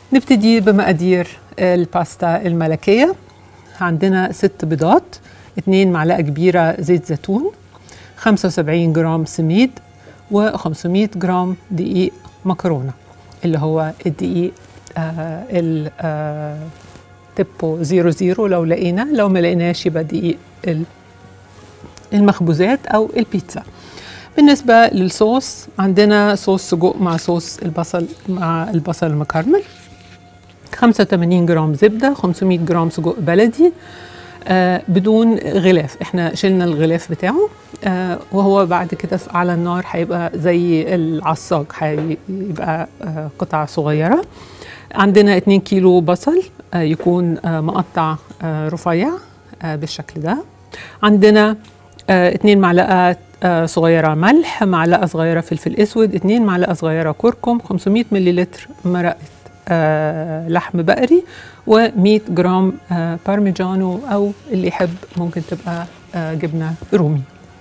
نبتدي بمقادير الباستا الملكية عندنا ست بيضات اتنين معلقة كبيرة زيت زيتون 75 جرام سميد و500 جرام دقيق مكرونة اللي هو الدقيق آه ال آه تبو زيرو زيرو لو لقينا لو ما لقيناش يبقى دقيق المخبوزات أو البيتزا بالنسبة للصوص عندنا صوص سجق مع صوص البصل مع البصل المكرمل 85 جرام زبدة 500 جرام سجق بلدي آه بدون غلاف احنا شلنا الغلاف بتاعه آه وهو بعد كده على النار هيبقى زي العصاج هيبقى آه قطع صغيرة عندنا 2 كيلو بصل آه يكون آه مقطع آه رفيع آه بالشكل ده عندنا آه 2 معلقة آه صغيرة ملح معلقة صغيرة فلفل اسود 2 معلقة صغيرة كركم 500 مليلتر مرقة آه لحم بقري و100 جرام آه بارميجانو او اللي يحب ممكن تبقى آه جبنه رومي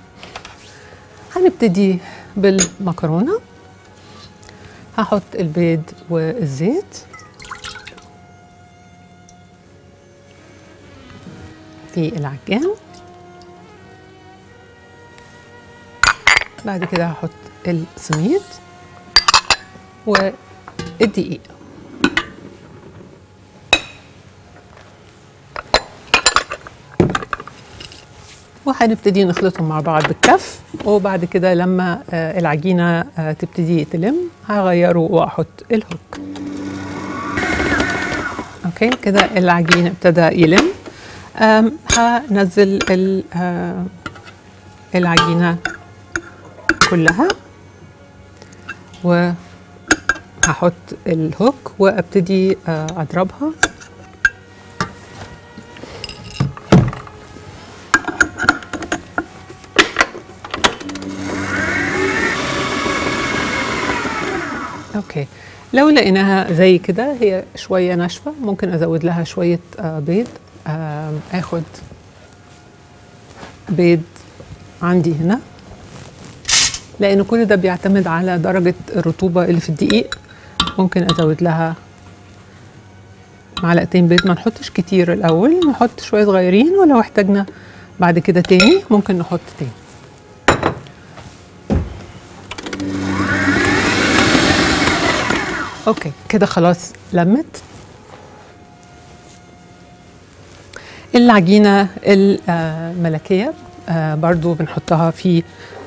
هنبتدي بالمكرونه هحط البيض والزيت في العجان بعد كده هحط السميد والدقيق وهنبتدي نخلطهم مع بعض بالكف وبعد كده لما آه العجينه آه تبتدي تلم هغيره واحط الهوك اوكي كده العجين ابتدى يلم هنزل العجينه كلها وهحط الهوك وابتدي آه اضربها اوكي لو لقيناها زي كده هي شويه ناشفه ممكن ازود لها شويه آه بيض آه اخد بيض عندي هنا لان كل ده بيعتمد على درجه الرطوبه اللي في الدقيق ممكن ازود لها معلقتين بيض ما نحطش كتير الاول نحط شويه صغيرين ولو احتاجنا بعد كده تاني ممكن نحط تاني اوكي كده خلاص لمت العجينه الملكيه برضو بنحطها في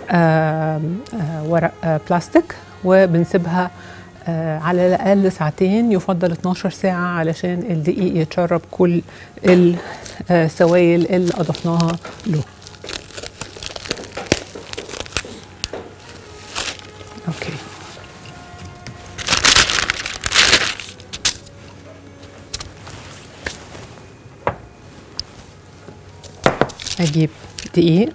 ورق بلاستيك وبنسيبها على الاقل ساعتين يفضل 12 ساعه علشان الدقيق يتشرب كل السوائل اللي اضفناها له اوكي اجيب دقيق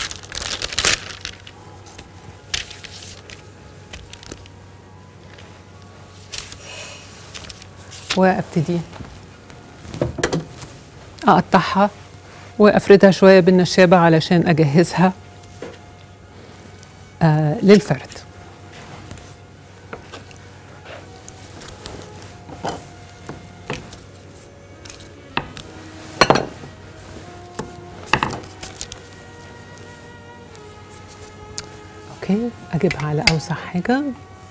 وابتدي اقطعها وافردها شويه بالنشابه علشان اجهزها آه للفرد اوكي اجيبها على اوسع حاجه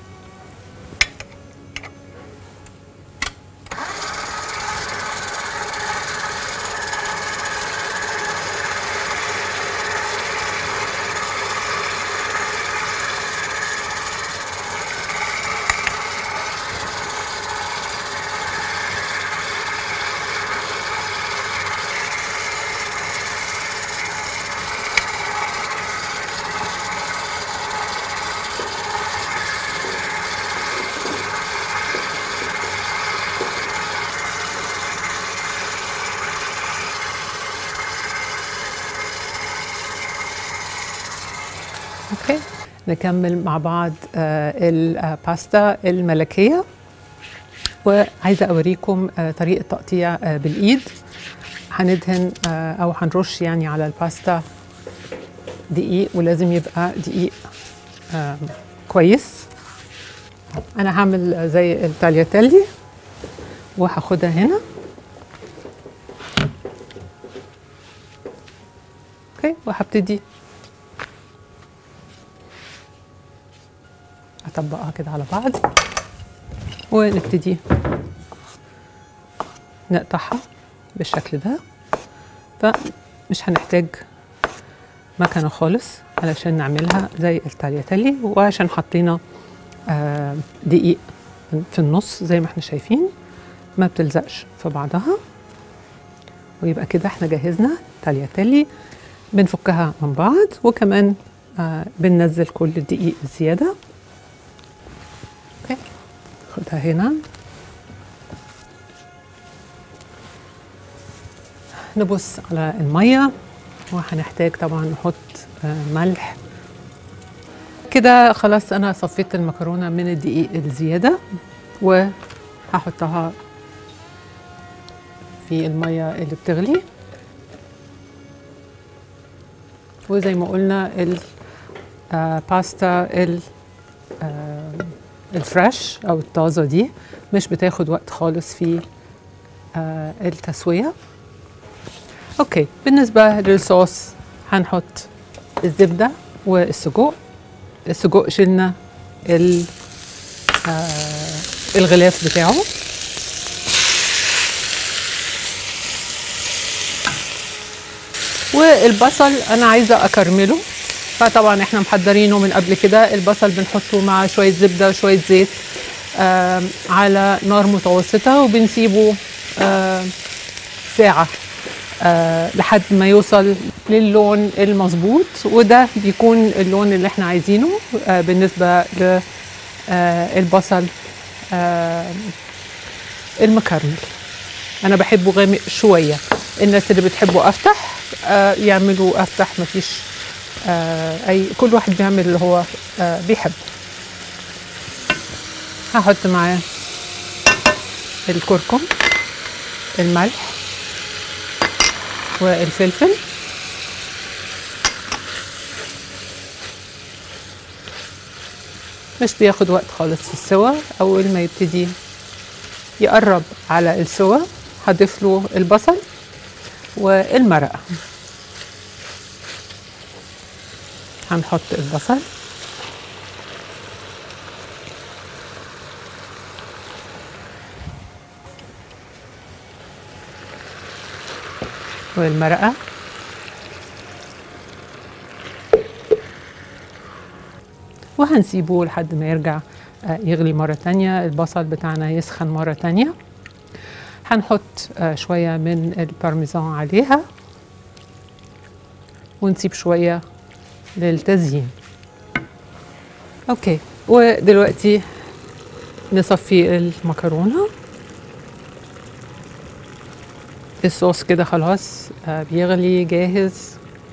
اوكي نكمل مع بعض آه الباستا الملكيه وعايزه اوريكم آه طريقه تقطيع آه بالايد هندهن آه او هنرش يعني على الباستا دقيق ولازم يبقى دقيق آه كويس انا هعمل زي التالياتيلي وهاخدها هنا اوكي وهبتدي اطبقها كده على بعض ونبتدي نقطعها بالشكل ده فمش هنحتاج مكنه خالص علشان نعملها زي التالياتيلي وعشان حطينا آه، دقيق في النص زي ما احنا شايفين ما بتلزقش في بعضها ويبقى كده احنا جهزنا تالياتيلي بنفكها من بعض وكمان آه بننزل كل الدقيق الزياده اوكي خدها هنا نبص على الميه وهنحتاج طبعا نحط آه ملح كده خلاص انا صفيت المكرونه من الدقيق الزياده وهحطها في الميه اللي بتغلي وزي ما قلنا الباستا الفريش او الطازه دي مش بتاخد وقت خالص في آه، التسويه اوكي بالنسبه للصوص هنحط الزبده والسجق السجق شلنا ال- آه، الغلاف بتاعه والبصل انا عايزه اكرمله فطبعا احنا محضرينه من قبل كده البصل بنحطه مع شويه زبده وشويه زيت آم، على نار متوسطه وبنسيبه آم، ساعه آه، لحد ما يوصل للون المظبوط وده بيكون اللون اللي احنا عايزينه آه، بالنسبه للبصل المكرمل انا بحبه غامق شويه الناس اللي بتحبه افتح آه، يعملوا افتح مفيش آه، اي كل واحد بيعمل اللي هو آه، بيحبه هحط معاه الكركم الملح والفلفل مش بياخد وقت خالص في السوا اول ما يبتدي يقرب على السوا هضيف له البصل والمرقه هنحط البصل والمرقه وهنسيبه لحد ما يرجع آه، يغلي مرة تانية البصل بتاعنا يسخن مرة تانية هنحط آه، شوية من البارميزان عليها ونسيب شوية للتزيين اوكي ودلوقتي نصفي المكرونة الصوص كده خلاص آه، بيغلي جاهز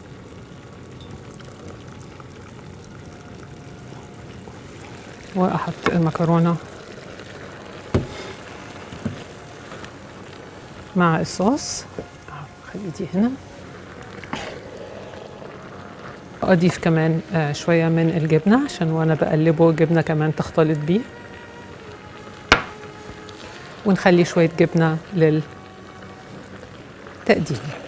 واحط المكرونه مع الصوص خلي دي هنا اضيف كمان آه، شويه من الجبنه عشان وانا بقلبه الجبنه كمان تختلط بيه ونخلي شويه جبنه للتقديم